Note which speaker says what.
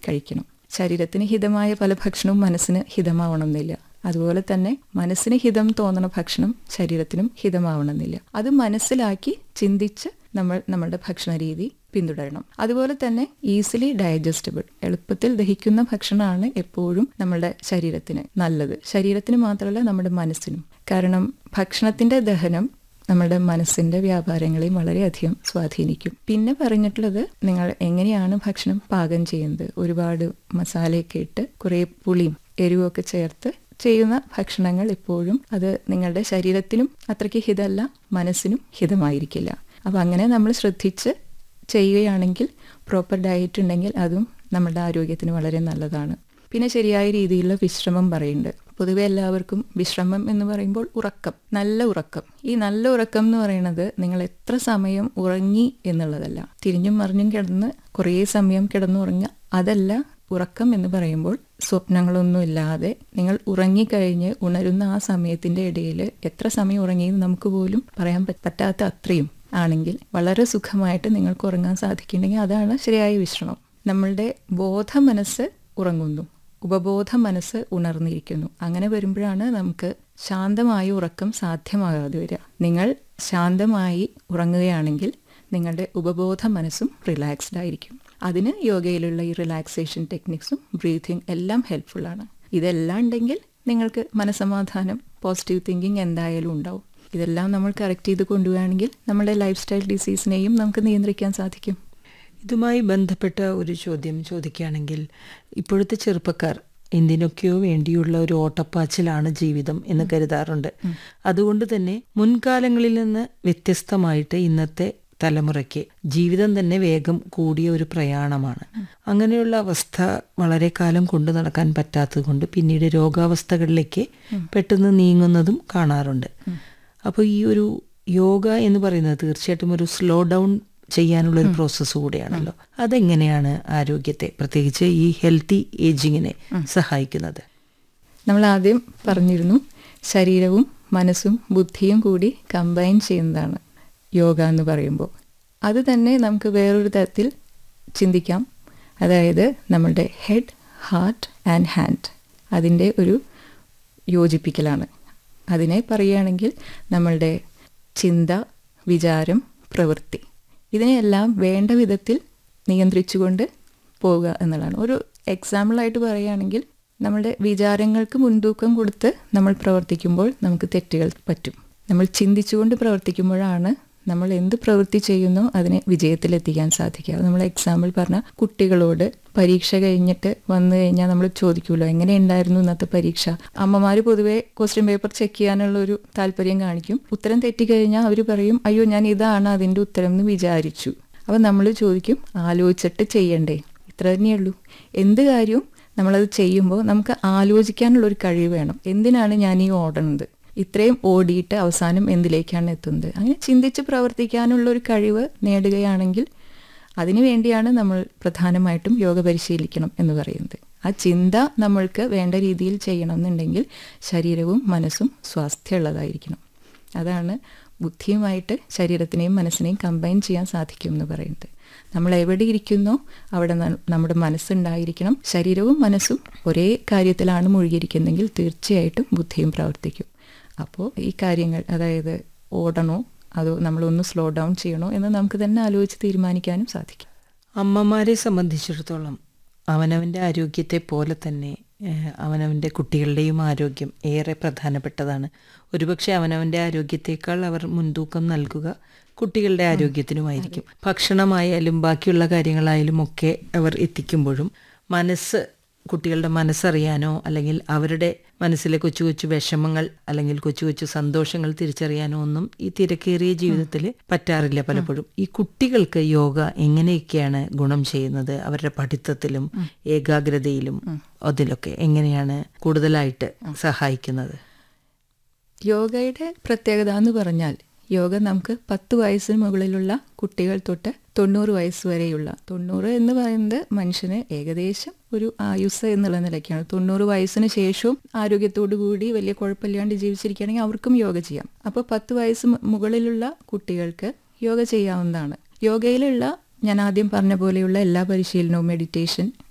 Speaker 1: കഴിക്കണം ശരീരത്തിന് ഹിതമായ പല ഭക്ഷണവും മനസ്സിന് ഹിതമാവണമെന്നില്ല അതുപോലെ തന്നെ മനസ്സിന് ഹിതം തോന്നുന്ന ഭക്ഷണം ശരീരത്തിനും ഹിതമാവണമെന്നില്ല അത് മനസ്സിലാക്കി ചിന്തിച്ച് നമ്മൾ നമ്മുടെ ഭക്ഷണ രീതി പിന്തുടരണം അതുപോലെ തന്നെ ഈസിലി ഡൈജസ്റ്റബിൾ എളുപ്പത്തിൽ ദഹിക്കുന്ന ഭക്ഷണമാണ് എപ്പോഴും നമ്മുടെ ശരീരത്തിന് നല്ലത് ശരീരത്തിന് മാത്രമല്ല നമ്മുടെ മനസ്സിനും കാരണം ഭക്ഷണത്തിന്റെ ദഹനം നമ്മുടെ മനസ്സിന്റെ വ്യാപാരങ്ങളെയും വളരെയധികം സ്വാധീനിക്കും പിന്നെ പറഞ്ഞിട്ടുള്ളത് നിങ്ങൾ എങ്ങനെയാണ് ഭക്ഷണം പാകം ചെയ്യുന്നത് ഒരുപാട് മസാലയൊക്കെ ഇട്ട് കുറേ പുളിയും എരിവൊക്കെ ചേർത്ത് ചെയ്യുന്ന ഭക്ഷണങ്ങൾ എപ്പോഴും അത് നിങ്ങളുടെ ശരീരത്തിനും അത്രയ്ക്ക് ഹിതമല്ല മനസ്സിനും ഹിതമായിരിക്കില്ല അപ്പം അങ്ങനെ നമ്മൾ ശ്രദ്ധിച്ച് ചെയ്യുകയാണെങ്കിൽ പ്രോപ്പർ ഡയറ്റ് ഉണ്ടെങ്കിൽ അതും നമ്മുടെ ആരോഗ്യത്തിന് വളരെ നല്ലതാണ് പിന്നെ ശരിയായ രീതിയിലുള്ള വിശ്രമം പറയുന്നുണ്ട് പൊതുവെ എല്ലാവർക്കും വിശ്രമം എന്ന് പറയുമ്പോൾ ഉറക്കം നല്ല ഉറക്കം ഈ നല്ല ഉറക്കം എന്ന് പറയുന്നത് നിങ്ങൾ എത്ര സമയം ഉറങ്ങി എന്നുള്ളതല്ല തിരിഞ്ഞും മറിഞ്ഞും കിടന്ന് കുറേ സമയം കിടന്നുറങ്ങുക അതല്ല ഉറക്കം എന്ന് പറയുമ്പോൾ സ്വപ്നങ്ങളൊന്നും ഇല്ലാതെ നിങ്ങൾ ഉറങ്ങിക്കഴിഞ്ഞ് ഉണരുന്ന ആ സമയത്തിന്റെ ഇടയിൽ എത്ര സമയം ഉറങ്ങിയെന്ന് നമുക്ക് പോലും പറയാൻ പറ്റാത്ത അത്രയും ആണെങ്കിൽ വളരെ സുഖമായിട്ട് നിങ്ങൾക്ക് ഉറങ്ങാൻ സാധിക്കുന്നുണ്ടെങ്കിൽ അതാണ് ശരിയായ വിശ്രമം നമ്മളുടെ ബോധ മനസ്സ് ഉറങ്ങുന്നു ഉപബോധ മനസ്സ് ഉണർന്നിരിക്കുന്നു അങ്ങനെ വരുമ്പോഴാണ് നമുക്ക് ശാന്തമായ ഉറക്കം സാധ്യമാകാതെ വരിക നിങ്ങൾ ശാന്തമായി ഉറങ്ങുകയാണെങ്കിൽ നിങ്ങളുടെ ഉപബോധ മനസ്സും റിലാക്സ്ഡ് ആയിരിക്കും അതിന് യോഗയിലുള്ള ഈ റിലാക്സേഷൻ ടെക്നിക്സും ബ്രീതിങ് എല്ലാം ഹെൽപ്ഫുള്ളാണ് ഇതെല്ലാം ഉണ്ടെങ്കിൽ നിങ്ങൾക്ക് മനസമാധാനം പോസിറ്റീവ് തിങ്കിങ് എന്തായാലും ഉണ്ടാവും ഇതെല്ലാം നമ്മൾ കറക്റ്റ് ചെയ്ത് കൊണ്ടുപോവുകയാണെങ്കിൽ നമ്മുടെ ലൈഫ് സ്റ്റൈൽ ഡിസീസിനെയും നമുക്ക് നിയന്ത്രിക്കാൻ സാധിക്കും
Speaker 2: ഇതുമായി ബന്ധപ്പെട്ട ഒരു ചോദ്യം ചോദിക്കുകയാണെങ്കിൽ ഇപ്പോഴത്തെ ചെറുപ്പക്കാർ എന്തിനൊക്കെയോ വേണ്ടിയുള്ള ഒരു ഓട്ടപ്പാച്ചിലാണ് ജീവിതം എന്ന് കരുതാറുണ്ട് അതുകൊണ്ട് തന്നെ മുൻകാലങ്ങളിൽ നിന്ന് വ്യത്യസ്തമായിട്ട് ഇന്നത്തെ തലമുറയ്ക്ക് ജീവിതം തന്നെ വേഗം കൂടിയ ഒരു പ്രയാണമാണ് അങ്ങനെയുള്ള അവസ്ഥ വളരെ കാലം കൊണ്ടു നടക്കാൻ പറ്റാത്തത് കൊണ്ട് പിന്നീട് രോഗാവസ്ഥകളിലേക്ക് പെട്ടെന്ന് നീങ്ങുന്നതും കാണാറുണ്ട് അപ്പോൾ ഈ ഒരു യോഗ എന്ന് പറയുന്നത് തീർച്ചയായിട്ടും ഒരു സ്ലോ ഡൗൺ ചെയ്യാനുള്ള ഒരു പ്രോസസ്സ് കൂടെയാണല്ലോ അതെങ്ങനെയാണ് ആരോഗ്യത്തെ പ്രത്യേകിച്ച് ഈ ഹെൽത്തി ഏജിങ്ങിനെ സഹായിക്കുന്നത്
Speaker 1: നമ്മൾ ആദ്യം പറഞ്ഞിരുന്നു ശരീരവും മനസ്സും ബുദ്ധിയും കൂടി കമ്പൈൻ ചെയ്യുന്നതാണ് യോഗ എന്ന് പറയുമ്പോൾ അത് തന്നെ നമുക്ക് വേറൊരു തരത്തിൽ ചിന്തിക്കാം അതായത് നമ്മളുടെ ഹെഡ് ഹാർട്ട് ആൻഡ് ഹാൻഡ് അതിൻ്റെ ഒരു യോജിപ്പിക്കലാണ് അതിനെ പറയുകയാണെങ്കിൽ നമ്മളുടെ ചിന്ത വിചാരം പ്രവൃത്തി ഇതിനെയെല്ലാം വേണ്ട വിധത്തിൽ നിയന്ത്രിച്ചുകൊണ്ട് പോവുക എന്നുള്ളതാണ് ഒരു എക്സാമ്പിളായിട്ട് പറയുകയാണെങ്കിൽ നമ്മുടെ വിചാരങ്ങൾക്ക് മുൻതൂക്കം കൊടുത്ത് നമ്മൾ പ്രവർത്തിക്കുമ്പോൾ നമുക്ക് തെറ്റുകൾ പറ്റും നമ്മൾ ചിന്തിച്ചുകൊണ്ട് പ്രവർത്തിക്കുമ്പോഴാണ് നമ്മൾ എന്ത് പ്രവൃത്തി ചെയ്യുന്നോ അതിനെ വിജയത്തിലെത്തിക്കാൻ സാധിക്കുക നമ്മൾ എക്സാമ്പിൾ പറഞ്ഞ കുട്ടികളോട് പരീക്ഷ കഴിഞ്ഞിട്ട് വന്നു കഴിഞ്ഞാൽ നമ്മൾ ചോദിക്കുമല്ലോ എങ്ങനെ ഉണ്ടായിരുന്നു ഇന്നത്തെ പരീക്ഷ അമ്മമാർ പൊതുവെ ക്വസ്റ്റ്യൻ പേപ്പർ ചെക്ക് ചെയ്യാനുള്ള ഒരു താല്പര്യം കാണിക്കും ഉത്തരം തെറ്റിക്കഴിഞ്ഞാൽ അവർ പറയും അയ്യോ ഞാൻ ഇതാണ് അതിൻ്റെ ഉത്തരം എന്ന് വിചാരിച്ചു അപ്പം നമ്മൾ ചോദിക്കും ആലോചിച്ചിട്ട് ചെയ്യണ്ടേ ഇത്ര തന്നെയുള്ളൂ എന്ത് കാര്യവും നമ്മളത് ചെയ്യുമ്പോൾ നമുക്ക് ആലോചിക്കാനുള്ള ഒരു കഴിവ് വേണം എന്തിനാണ് ഞാൻ ഈ ഓടുന്നത് ഇത്രയും ഓടിയിട്ട് അവസാനം എന്തിലേക്കാണ് എത്തുന്നത് അങ്ങനെ ചിന്തിച്ച് പ്രവർത്തിക്കാനുള്ള ഒരു കഴിവ് നേടുകയാണെങ്കിൽ അതിനു വേണ്ടിയാണ് നമ്മൾ പ്രധാനമായിട്ടും യോഗ പരിശീലിക്കണം എന്ന് പറയുന്നത് ആ ചിന്ത നമ്മൾക്ക് വേണ്ട രീതിയിൽ ചെയ്യണമെന്നുണ്ടെങ്കിൽ ശരീരവും മനസ്സും സ്വാസ്ഥ്യമുള്ളതായിരിക്കണം അതാണ് ബുദ്ധിയുമായിട്ട് ശരീരത്തിനെയും മനസ്സിനെയും കമ്പൈൻ ചെയ്യാൻ സാധിക്കും എന്ന് പറയുന്നത് നമ്മൾ എവിടെ ഇരിക്കുന്നോ അവിടെ നമ്മുടെ മനസ്സുണ്ടായിരിക്കണം ശരീരവും മനസ്സും ഒരേ കാര്യത്തിലാണ് മുഴുകിയിരിക്കുന്നെങ്കിൽ തീർച്ചയായിട്ടും ബുദ്ധിയും പ്രവർത്തിക്കും അപ്പോൾ ഈ കാര്യങ്ങൾ അതായത് ഓടണോ അതോ നമ്മളൊന്ന് സ്ലോ ഡൗൺ ചെയ്യണോ എന്ന് നമുക്ക് തന്നെ ആലോചിച്ച് തീരുമാനിക്കാനും സാധിക്കും
Speaker 2: അമ്മമാരെ സംബന്ധിച്ചിടത്തോളം അവനവൻ്റെ ആരോഗ്യത്തെ പോലെ തന്നെ അവനവൻ്റെ കുട്ടികളുടെയും ആരോഗ്യം ഏറെ പ്രധാനപ്പെട്ടതാണ് ഒരുപക്ഷെ അവനവൻ്റെ ആരോഗ്യത്തേക്കാൾ അവർ മുൻതൂക്കം നൽകുക കുട്ടികളുടെ ആരോഗ്യത്തിനുമായിരിക്കും ഭക്ഷണമായാലും ബാക്കിയുള്ള കാര്യങ്ങളായാലും ഒക്കെ അവർ എത്തിക്കുമ്പോഴും മനസ്സ് കുട്ടികളുടെ മനസ്സറിയാനോ അല്ലെങ്കിൽ അവരുടെ മനസ്സിലെ കൊച്ചു കൊച്ചു വിഷമങ്ങൾ അല്ലെങ്കിൽ കൊച്ചു കൊച്ചു സന്തോഷങ്ങൾ തിരിച്ചറിയാനോ ഒന്നും ഈ തിരക്കേറിയ ജീവിതത്തിൽ പറ്റാറില്ല പലപ്പോഴും ഈ കുട്ടികൾക്ക് യോഗ എങ്ങനെയൊക്കെയാണ് ഗുണം ചെയ്യുന്നത് അവരുടെ പഠിത്തത്തിലും ഏകാഗ്രതയിലും അതിലൊക്കെ എങ്ങനെയാണ് കൂടുതലായിട്ട് സഹായിക്കുന്നത്
Speaker 1: യോഗയുടെ പ്രത്യേകത എന്ന് പറഞ്ഞാൽ യോഗ നമുക്ക് പത്ത് വയസ്സിന് മുകളിലുള്ള കുട്ടികൾ തൊട്ട് തൊണ്ണൂറ് വയസ്സ് വരെയുള്ള തൊണ്ണൂറ് എന്ന് പറയുന്നത് മനുഷ്യന് ഏകദേശം ഒരു ആയുസ് എന്നുള്ള നിലയ്ക്കാണ് തൊണ്ണൂറ് വയസ്സിന് ശേഷവും ആരോഗ്യത്തോടു കൂടി വലിയ കുഴപ്പമില്ലാണ്ട് ജീവിച്ചിരിക്കുകയാണെങ്കിൽ അവർക്കും യോഗ ചെയ്യാം അപ്പോൾ പത്ത് വയസ്സ് മുകളിലുള്ള കുട്ടികൾക്ക് യോഗ ചെയ്യാവുന്നതാണ് യോഗയിലുള്ള ഞാൻ ആദ്യം പറഞ്ഞ പോലെയുള്ള എല്ലാ പരിശീലനവും മെഡിറ്റേഷൻ